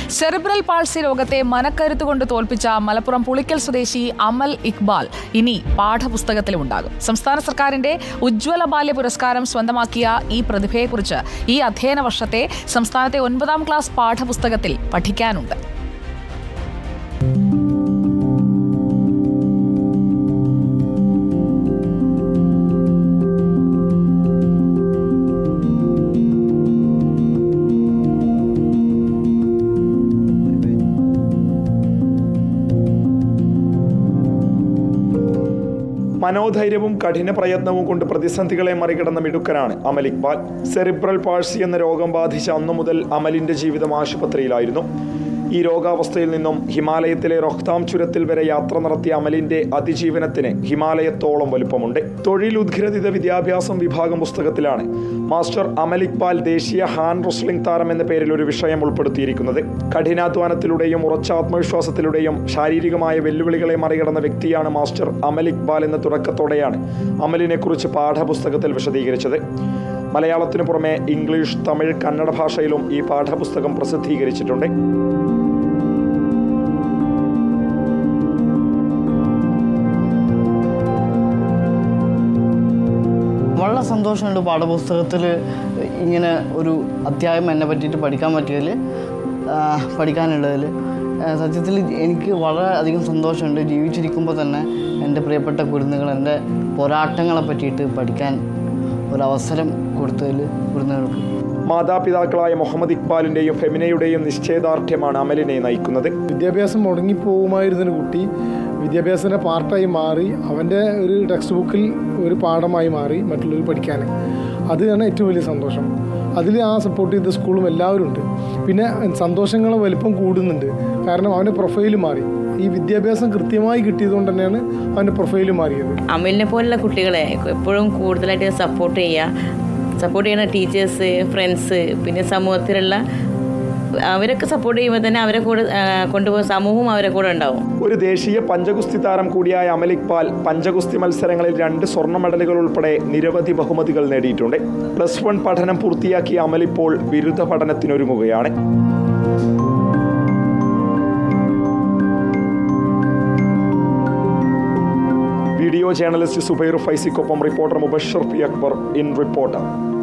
cerebral palsy രോഗത്തെ മനക്കരുത്തുകൊണ്ട് തോൽപ്പിച്ച മലപ്പുറം പുളിക്കൽ സ്വദേശി അമൽ ഇക്ബാൽ ഇനി പാഠപുസ്തകത്തിലും ഉണ്ടാകും സംസ്ഥാന സർക്കാരിന്റെ ഉജ്ജ്വല ബാല്യ പുരസ്കാരം സ്വന്തമാക്കിയ ഈ പ്രതിഭയെക്കുറിച്ച് ഈ അധ്യയന വർഷത്തെ സംസ്ഥാനത്തെ ഒൻപതാം ക്ലാസ് പാഠപുസ്തകത്തിൽ പഠിക്കാനുണ്ട് മനോധൈര്യവും കഠിന പ്രയത്നവും കൊണ്ട് പ്രതിസന്ധികളെ മറികടന്ന മിടുക്കനാണ് അമൽ ഇക്ബാൽ സെറിബ്രൽ പാഴ്സി എന്ന രോഗം ബാധിച്ച അന്നു മുതൽ അമലിന്റെ ജീവിതം ആശുപത്രിയിലായിരുന്നു ഈ രോഗാവസ്ഥയിൽ നിന്നും ഹിമാലയത്തിലെ റൊഹ്താം ചുരത്തിൽ വരെ യാത്ര നടത്തിയ അമലിന്റെ അതിജീവനത്തിന് ഹിമാലയത്തോളം വലുപ്പമുണ്ട് തൊഴിൽ ഉദ്ഗ്രഥിത വിദ്യാഭ്യാസം വിഭാഗം പുസ്തകത്തിലാണ് മാസ്റ്റർ അമൽ ഇക്ബാൽ ദേശീയ ഹാൻഡ് റെസ്ലിംഗ് താരം എന്ന പേരിൽ ഒരു വിഷയം ഉൾപ്പെടുത്തിയിരിക്കുന്നത് കഠിനാധ്വാനത്തിലൂടെയും ഉറച്ച ആത്മവിശ്വാസത്തിലൂടെയും ശാരീരികമായ വെല്ലുവിളികളെ മറികടന്ന വ്യക്തിയാണ് മാസ്റ്റർ അമൽ ഇക്ബാൽ എന്ന തുടക്കത്തോടെയാണ് അമലിനെക്കുറിച്ച് പാഠപുസ്തകത്തിൽ വിശദീകരിച്ചത് മലയാളത്തിനു പുറമെ ഇംഗ്ലീഷ് തമിഴ് കന്നഡ ഭാഷയിലും ഈ പാഠപുസ്തകം പ്രസിദ്ധീകരിച്ചിട്ടുണ്ട് വളരെ സന്തോഷമുണ്ട് പാഠപുസ്തകത്തിൽ ഇങ്ങനെ ഒരു അധ്യായം എന്നെ പറ്റിയിട്ട് പഠിക്കാൻ പറ്റിയതിൽ പഠിക്കാനുള്ളതിൽ സത്യത്തിൽ എനിക്ക് വളരെ അധികം സന്തോഷമുണ്ട് ജീവിച്ചിരിക്കുമ്പോൾ തന്നെ എൻ്റെ പ്രിയപ്പെട്ട കുരുന്നുകൾ എൻ്റെ പോരാട്ടങ്ങളെ പറ്റിയിട്ട് പഠിക്കാൻ ഒരവസരം കൊടുത്തതിൽ കുരുന്നുകൾക്ക് മാതാപിതാക്കളായ മുഹമ്മദ് ഇക്ബാലിന്റെയും ഫെമിനയുടെയും നിശ്ചയദാർഢ്യമാണ് അമലിനെ നയിക്കുന്നത് വിദ്യാഭ്യാസം മുടങ്ങിപ്പോകുമായിരുന്നൊരു കുട്ടി വിദ്യാഭ്യാസത്തിൻ്റെ പാർട്ടായി മാറി അവൻ്റെ ഒരു ടെക്സ്റ്റ് ബുക്കിൽ ഒരു പാഠമായി മാറി മറ്റുള്ളവർ പഠിക്കാൻ അതാണ് ഏറ്റവും വലിയ സന്തോഷം അതിൽ ആ സപ്പോർട്ട് ചെയ്ത സ്കൂളും എല്ലാവരും ഉണ്ട് പിന്നെ സന്തോഷങ്ങളെ വലിപ്പം കൂടുന്നുണ്ട് കാരണം അവൻ്റെ പ്രൊഫൈൽ മാറി ഈ വിദ്യാഭ്യാസം കൃത്യമായി കിട്ടിയതുകൊണ്ട് തന്നെയാണ് അവൻ്റെ പ്രൊഫൈൽ മാറിയത് അമലിനെ പോലുള്ള കുട്ടികളെ എപ്പോഴും കൂടുതലായിട്ട് സപ്പോർട്ട് ചെയ്യുക സപ്പോർട്ട് ചെയ്യുന്ന ടീച്ചേഴ്സ് ഫ്രണ്ട്സ് പിന്നെ സമൂഹത്തിലുള്ള അവരൊക്കെ സപ്പോർട്ട് ചെയ്യുമ്പോൾ തന്നെ അവരെ കൂടെ ആ, കൊണ്ടുപോകുന്ന സമൂഹവും അവരെ കൂടെ ഉണ്ടാവും ഒരു ദേശീയ പഞ്ചഗുസ്തി താരം കൂടിയായ അമൽ ഇക്ബാൽ പഞ്ചഗുസ്തി മത്സരങ്ങളിൽ രണ്ട് സ്വർണ്ണ മെഡലുകൾ ഉൾപ്പെടെ നിരവധി ബഹുമതികൾ നേടിയിട്ടുണ്ട് പ്ലസ് വൺ പഠനം പൂർത്തിയാക്കിയ അമൽ ഇപ്പോൾ ബിരുദ പഠനത്തിനൊരുങ്ങുകയാണ് വീഡിയോ ജേർണലിസ്റ്റ് സുബൈർ ഫൈസിക്കൊപ്പം reporter Mubashar P Akbar in reporter